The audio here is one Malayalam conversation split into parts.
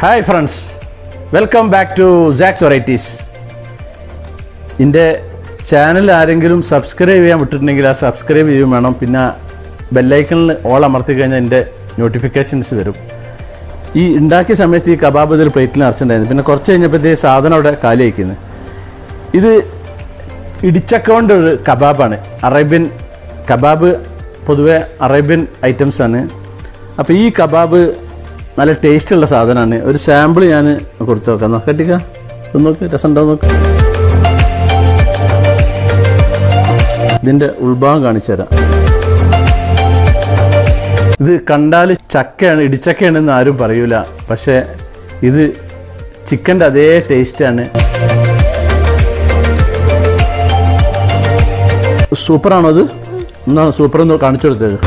hi friends welcome back to saks varieties എൻ്റെ ചാനൽ ആരെങ്കിലും സബ്സ്ക്രൈബ് ചെയ്യാൻ വിട്ടിട്ടുണ്ടെങ്കിൽ ആ സബ്സ്ക്രൈബ് ചെയ്യും വേണം പിന്നെ ബെല്ലൈക്കണിൽ ഓൾ അമർത്തി കഴിഞ്ഞാൽ എൻ്റെ നോട്ടിഫിക്കേഷൻസ് വരും ഈ ഉണ്ടാക്കിയ സമയത്ത് ഈ കബാബ് ഇതിൽ പ്ലേറ്റിൽ നിറച്ചിട്ടുണ്ടായിരുന്നു പിന്നെ കുറച്ച് കഴിഞ്ഞപ്പോഴത്തേക്ക് സാധനം അവിടെ കാലി അയക്കുന്നത് ഇത് ഇടിച്ചക്ക കൊണ്ട് ഒരു കബാബാണ് അറേബ്യൻ കബാബ് പൊതുവെ അറേബ്യൻ ഐറ്റംസ് ആണ് അപ്പോൾ ഈ കബാബ് നല്ല ടേസ്റ്റുള്ള സാധനമാണ് ഒരു സാമ്പിൾ ഞാൻ കൊടുത്തു നോക്കാം നോക്കാം കെട്ടിക്ക ഒന്ന് നോക്ക് രസം ഉണ്ടോ നോക്ക് ഇതിൻ്റെ ഉൾഭാഗം കാണിച്ചു തരാം ഇത് കണ്ടാൽ ചക്കയാണ് ഇടിച്ചക്കയാണെന്ന് ആരും പറയൂല പക്ഷേ ഇത് ചിക്കൻ്റെ അതേ ടേസ്റ്റാണ് സൂപ്പറാണോ അത് എന്നാണ് സൂപ്പർ എന്ന് കാണിച്ചു കൊടുത്തത്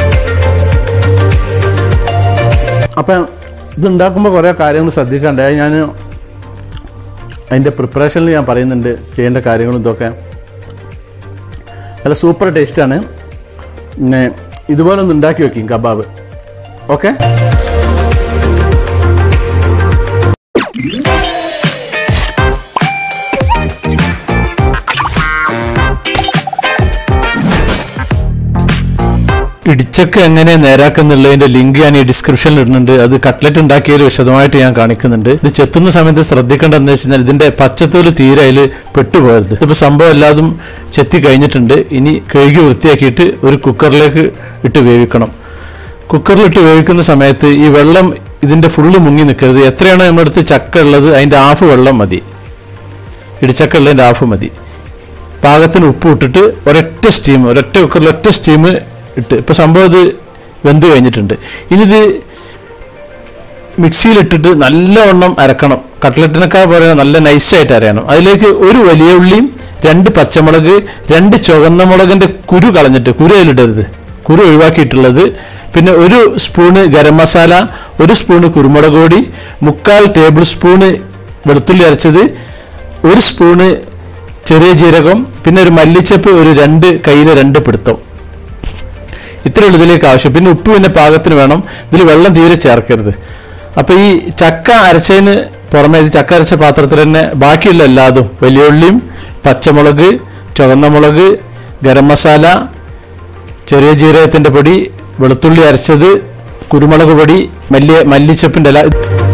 അപ്പം ഇത് ഉണ്ടാക്കുമ്പോൾ കുറേ കാര്യങ്ങൾ ശ്രദ്ധിക്കാണ്ട് അത് ഞാൻ അതിൻ്റെ പ്രിപ്പറേഷനിൽ ഞാൻ പറയുന്നുണ്ട് ചെയ്യേണ്ട കാര്യങ്ങളും ഇതൊക്കെ നല്ല സൂപ്പർ ടേസ്റ്റാണ് പിന്നെ ഇതുപോലെ ഒന്ന് ഉണ്ടാക്കി വെക്കും കബാബ് ഓക്കെ ഇടിച്ചക്ക എങ്ങനെ നേരാക്കുന്നുള്ളതിന്റെ ലിങ്ക് ഞാൻ ഈ ഡിസ്ക്രിപ്ഷനിൽ ഇടുന്നുണ്ട് അത് കട്ട്ലറ്റ് ഉണ്ടാക്കിയതിൽ വിശദമായിട്ട് ഞാൻ കാണിക്കുന്നുണ്ട് ഇത് ചെത്തുന്ന സമയത്ത് ശ്രദ്ധിക്കേണ്ടത് എന്താ വെച്ചാൽ ഇതിന്റെ പച്ചത്തോല് തീരെ അതിൽ പെട്ടുപോകരുത് ഇതിപ്പോൾ സംഭവം എല്ലാതും ചെത്തി കഴിഞ്ഞിട്ടുണ്ട് ഇനി കഴുകി വൃത്തിയാക്കിയിട്ട് ഒരു കുക്കറിലേക്ക് ഇട്ട് വേവിക്കണം കുക്കറിലിട്ട് വേവിക്കുന്ന സമയത്ത് ഈ വെള്ളം ഇതിന്റെ ഫുള്ള് മുങ്ങി നിൽക്കരുത് എത്രയാണോ നമ്മുടെ അടുത്ത് ചക്ക ഉള്ളത് അതിന്റെ ഹാഫ് വെള്ളം മതി ഇടിച്ചക്ക ഉള്ളതിന്റെ ഹാഫ് മതി പാകത്തിന് ഉപ്പ് ഇട്ടിട്ട് ഒരൊറ്റ സ്റ്റീം ഒരൊറ്റ കുക്കറിൽ ഒറ്റ സ്റ്റീം ഇട്ട് ഇപ്പോൾ സംഭവം ഇത് വെന്ത് കഴിഞ്ഞിട്ടുണ്ട് ഇനി ഇത് മിക്സിയിലിട്ടിട്ട് നല്ലവണ്ണം അരക്കണം കട്ട്ലറ്റിനൊക്കെ പറയുന്നത് നല്ല നൈസായിട്ട് അരയണം അതിലേക്ക് ഒരു വലിയ ഉള്ളിയും രണ്ട് പച്ചമുളക് രണ്ട് ചുവന്ന മുളകിൻ്റെ കുരു കളഞ്ഞിട്ട് കുരു അതിലിടരുത് കുരു ഒഴിവാക്കിയിട്ടുള്ളത് പിന്നെ ഒരു സ്പൂണ് ഗരം മസാല ഒരു സ്പൂണ് കുരുമുളക് പൊടി മുക്കാൽ ടേബിൾ സ്പൂണ് വെളുത്തുള്ളി അരച്ചത് ഒരു സ്പൂണ് ചെറിയ ജീരകം പിന്നെ ഒരു മല്ലിച്ചപ്പ് ഒരു രണ്ട് കയ്യിലെ രണ്ട് പിടുത്തം ഇത്രയുള്ള ഇതിലേക്ക് ആവശ്യം പിന്നെ ഉപ്പ് പിന്നെ പാകത്തിന് വേണം ഇതിൽ വെള്ളം തീരെ ചേർക്കരുത് അപ്പോൾ ഈ ചക്ക അരച്ചതിന് പുറമെ ഇത് ചക്ക അരച്ച പാത്രത്തിൽ തന്നെ ബാക്കിയുള്ള എല്ലാതും വലിയ ഉള്ളിയും പച്ചമുളക് ചുവന്ന മുളക് ഗരം മസാല ചെറിയ ജീരകത്തിൻ്റെ പൊടി വെളുത്തുള്ളി അരച്ചത് കുരുമുളക് പൊടി മല്ലി മല്ലിച്ചപ്പിൻ്റെ ഇല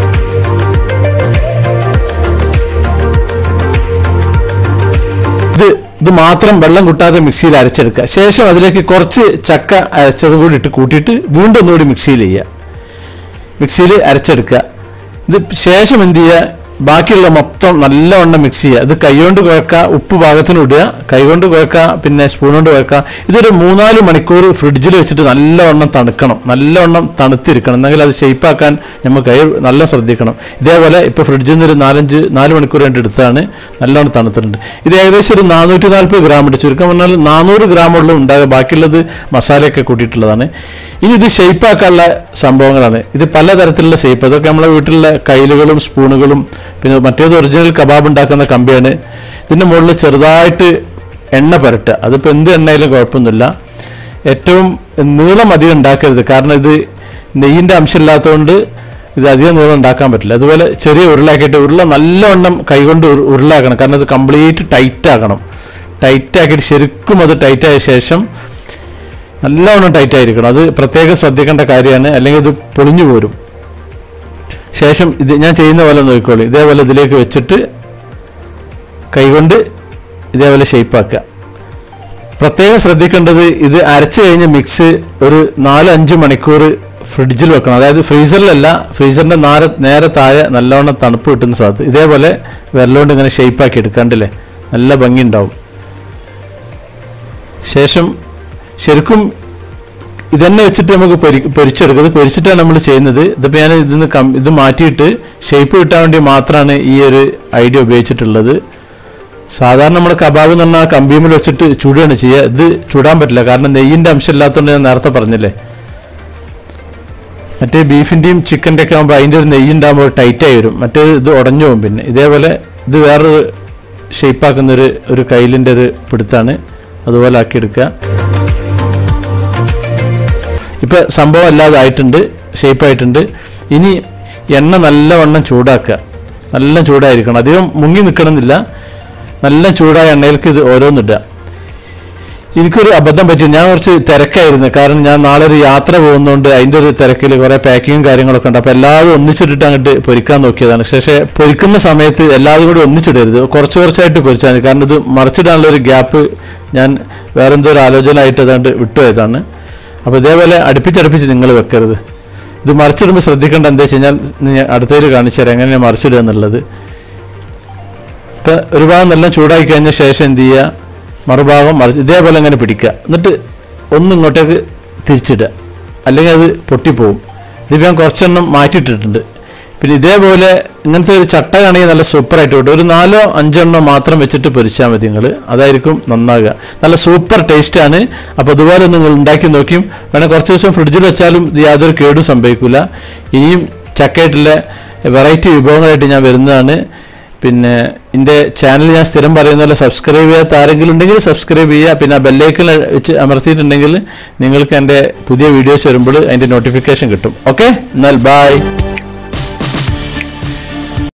ഇത് ഇത് മാത്രം വെള്ളം കൂട്ടാതെ മിക്സിയിൽ അരച്ചെടുക്കുക ശേഷം അതിലേക്ക് കുറച്ച് ചക്ക അരച്ചതും കൂടി ഇട്ട് കൂട്ടിയിട്ട് വീണ്ടും ഒന്നുകൂടി മിക്സിയിൽ ചെയ്യുക മിക്സിയിൽ അരച്ചെടുക്കുക ഇത് ശേഷം എന്ത് ചെയ്യുക ബാക്കിയുള്ള മൊത്തം നല്ലവണ്ണം മിക്സ് ചെയ്യുക ഇത് കൈകൊണ്ട് കുഴക്കുക ഉപ്പ് പാകത്തിന് ഇടുക കൈകൊണ്ട് കുഴക്കുക പിന്നെ സ്പൂൺ കൊണ്ട് കുഴക്കുക ഇതൊരു മൂന്നാല് മണിക്കൂർ ഫ്രിഡ്ജിൽ വെച്ചിട്ട് നല്ലവണ്ണം തണുക്കണം നല്ലവണ്ണം തണുത്തിരിക്കണം എന്നെങ്കിൽ അത് ഷേപ്പാക്കാൻ നമ്മൾ കൈ നല്ല ശ്രദ്ധിക്കണം ഇതേപോലെ ഇപ്പോൾ ഫ്രിഡ്ജിൽ നിന്ന് ഒരു നാലഞ്ച് നാല് മണിക്കൂർ വേണ്ടി എടുത്താണ് നല്ലവണ്ണം തണുത്തിട്ടുണ്ട് ഇത് ഏകദേശം ഒരു നാനൂറ്റി നാൽപ്പത് ഗ്രാം ഉണ്ട് ചുരുക്കം പറഞ്ഞാൽ നാനൂറ് ഗ്രാമുള്ള ഉണ്ടാകുക ബാക്കിയുള്ളത് മസാലയൊക്കെ കൂട്ടിയിട്ടുള്ളതാണ് ഇനി ഇത് ഷേപ്പാക്കാനുള്ള സംഭവങ്ങളാണ് ഇത് പലതരത്തിലുള്ള ഷേപ്പ് അതൊക്കെ നമ്മളെ വീട്ടിലുള്ള കയ്യിലുകളും സ്പൂണുകളും പിന്നെ മറ്റേത് ഒറിജിനൽ കബാബ് ഉണ്ടാക്കുന്ന കമ്പിയാണ് ഇതിൻ്റെ മുകളിൽ ചെറുതായിട്ട് എണ്ണ പുരട്ടുക അതിപ്പോൾ എന്ത് എണ്ണയിലും കുഴപ്പമൊന്നുമില്ല ഏറ്റവും നീളം അധികം ഉണ്ടാക്കരുത് കാരണം ഇത് നെയ്യിൻ്റെ അംശമില്ലാത്തതുകൊണ്ട് ഇത് അധികം നീളം ഉണ്ടാക്കാൻ പറ്റില്ല അതുപോലെ ചെറിയ ഉരുളാക്കിയിട്ട് ഉരുള നല്ലവണ്ണം കൈകൊണ്ട് ഉരു- ഉരുളാക്കണം കാരണം ഇത് കംപ്ലീറ്റ് ടൈറ്റ് ആക്കണം ടൈറ്റ് ആക്കിയിട്ട് ശരിക്കും അത് ടൈറ്റ് ആയ ശേഷം നല്ലവണ്ണം ടൈറ്റ് ആയിരിക്കണം അത് പ്രത്യേകം ശ്രദ്ധിക്കേണ്ട കാര്യമാണ് അല്ലെങ്കിൽ ഇത് പൊളിഞ്ഞു പോരും ശേഷം ഇത് ഞാൻ ചെയ്യുന്ന പോലെ നോക്കിക്കോളൂ ഇതേപോലെ ഇതിലേക്ക് വെച്ചിട്ട് കൈകൊണ്ട് ഇതേപോലെ ഷേപ്പാക്കുക പ്രത്യേകം ശ്രദ്ധിക്കേണ്ടത് ഇത് അരച്ചു കഴിഞ്ഞ മിക്സ് ഒരു നാല് അഞ്ച് മണിക്കൂർ ഫ്രിഡ്ജിൽ വെക്കണം അതായത് ഫ്രീസറിലല്ല ഫ്രീസറിന്റെ നേരെ നേരെ താഴെ നല്ലവണ്ണം തണുപ്പ് കിട്ടുന്ന സ്ഥലത്ത് ഇതേപോലെ വിരലുകൊണ്ട് ഇങ്ങനെ ഷേപ്പാക്കി എടുക്കാണ്ടില്ലേ നല്ല ഭംഗി ഉണ്ടാവും ശേഷം ശരിക്കും ഇതന്നെ വെച്ചിട്ട് നമുക്ക് പൊരി പൊരിച്ചെടുക്കും ഇത് പൊരിച്ചിട്ടാണ് നമ്മൾ ചെയ്യുന്നത് ഇതിപ്പോൾ ഞാൻ ഇതിന്ന് കം ഇത് മാറ്റിയിട്ട് ഷേപ്പ് കിട്ടാൻ വേണ്ടി മാത്രമാണ് ഈ ഒരു ഐഡിയ ഉപയോഗിച്ചിട്ടുള്ളത് സാധാരണ നമ്മൾ കബാബ് എന്ന് പറഞ്ഞാൽ കമ്പിയുമ്മിൽ വെച്ചിട്ട് ചൂടുകയാണ് ചെയ്യുക ഇത് ചൂടാൻ പറ്റില്ല കാരണം നെയ്യിൻ്റെ അംശം ഇല്ലാത്തതുകൊണ്ട് ഞാൻ നേരത്തെ പറഞ്ഞില്ലേ മറ്റേ ബീഫിൻ്റെയും ചിക്കൻ്റെ ഒക്കെ ആകുമ്പോൾ അതിൻ്റെ ഒരു നെയ്യ് ഉണ്ടാകുമ്പോൾ ടൈറ്റായി വരും മറ്റേ ഇത് ഉടഞ്ഞു പോകും പിന്നെ ഇതേപോലെ ഇത് വേറൊരു ഷേപ്പാക്കുന്ന ഒരു ഒരു കയ്യിലിൻ്റെ ഒരു പിടുത്താണ് അതുപോലെ ആക്കിയെടുക്കുക ഇപ്പം സംഭവം അല്ലാതെ ആയിട്ടുണ്ട് ഷേപ്പായിട്ടുണ്ട് ഇനി എണ്ണ നല്ലവണ്ണം ചൂടാക്കുക നല്ല ചൂടായിരിക്കണം അധികം മുങ്ങി നിൽക്കണമെന്നില്ല നല്ല ചൂടായ എണ്ണയിലേക്ക് ഇത് ഓരോന്നിടുക എനിക്കൊരു അബദ്ധം പറ്റി ഞാൻ കുറച്ച് തിരക്കായിരുന്നു കാരണം ഞാൻ നാളെ ഒരു യാത്ര പോകുന്നതുകൊണ്ട് അതിൻ്റെ ഒരു തിരക്കിൽ കുറേ പാക്കിങ്ങും കാര്യങ്ങളൊക്കെ ഉണ്ട് അപ്പോൾ എല്ലാവരും ഒന്നിച്ചിട്ടിട്ട് അങ്ങോട്ട് പൊരിക്കാൻ നോക്കിയതാണ് പക്ഷേ പൊരിക്കുന്ന സമയത്ത് എല്ലാവരും കൂടി ഒന്നിച്ചിടരുത് കുറച്ച് കുറച്ചായിട്ട് പൊരിച്ചാൽ മതി കാരണം ഇത് മറിച്ചിടാനുള്ള ഒരു ഗ്യാപ്പ് ഞാൻ വേറെ എന്തോ ഒരു ആലോചന ആയിട്ട് ഏതാണ്ട് വിട്ടുപോയതാണ് അപ്പോൾ ഇതേപോലെ അടുപ്പിച്ചടുപ്പിച്ച് നിങ്ങൾ വെക്കരുത് ഇത് മറിച്ചിടുമ്പോൾ ശ്രദ്ധിക്കേണ്ട എന്താ വെച്ച് കഴിഞ്ഞാൽ ഞാൻ അടുത്തതിൽ കാണിച്ചു തരാം എങ്ങനെയാണ് മറിച്ചിടുക എന്നുള്ളത് ഇപ്പം ഒരു ഭാഗം നല്ല ചൂടാക്കി കഴിഞ്ഞ ശേഷം എന്ത് ചെയ്യുക മറുഭാഗം മറിച്ച് ഇതേപോലെ അങ്ങനെ പിടിക്കുക എന്നിട്ട് ഒന്ന് ഇങ്ങോട്ടേക്ക് തിരിച്ചിടുക അല്ലെങ്കിൽ അത് പൊട്ടിപ്പോവും ഇതിപ്പോൾ ഞാൻ കുറച്ചെണ്ണം മാറ്റിയിട്ടിട്ടുണ്ട് പിന്നെ ഇതേപോലെ ഇങ്ങനത്തെ ഒരു ചട്ടകാണെങ്കിൽ നല്ല സൂപ്പറായിട്ട് കിട്ടും ഒരു നാലോ അഞ്ചോ എണ്ണം മാത്രം വെച്ചിട്ട് പൊരിച്ചാൽ മതി നിങ്ങൾ അതായിരിക്കും നന്നാകുക നല്ല സൂപ്പർ ടേസ്റ്റാണ് അപ്പോൾ അതുപോലെ നിങ്ങൾ ഉണ്ടാക്കി നോക്കിയും വേണേൽ കുറച്ച് ദിവസം ഫ്രിഡ്ജിൽ വെച്ചാലും ഇത് യാതൊരു കേടും സംഭവിക്കില്ല ഇനിയും ചക്കയായിട്ടുള്ള വെറൈറ്റി വിഭവങ്ങളായിട്ട് ഞാൻ വരുന്നതാണ് പിന്നെ എൻ്റെ ചാനൽ ഞാൻ സ്ഥിരം പറയുന്ന പോലെ സബ്സ്ക്രൈബ് ചെയ്യാത്ത ആരെങ്കിലും ഉണ്ടെങ്കിൽ സബ്സ്ക്രൈബ് ചെയ്യുക പിന്നെ ആ ബെല്ലൈക്കൺ വെച്ച് അമർത്തിയിട്ടുണ്ടെങ്കിൽ നിങ്ങൾക്ക് എൻ്റെ പുതിയ വീഡിയോസ് വരുമ്പോൾ അതിൻ്റെ നോട്ടിഫിക്കേഷൻ കിട്ടും ഓക്കെ എന്നാൽ ബായ്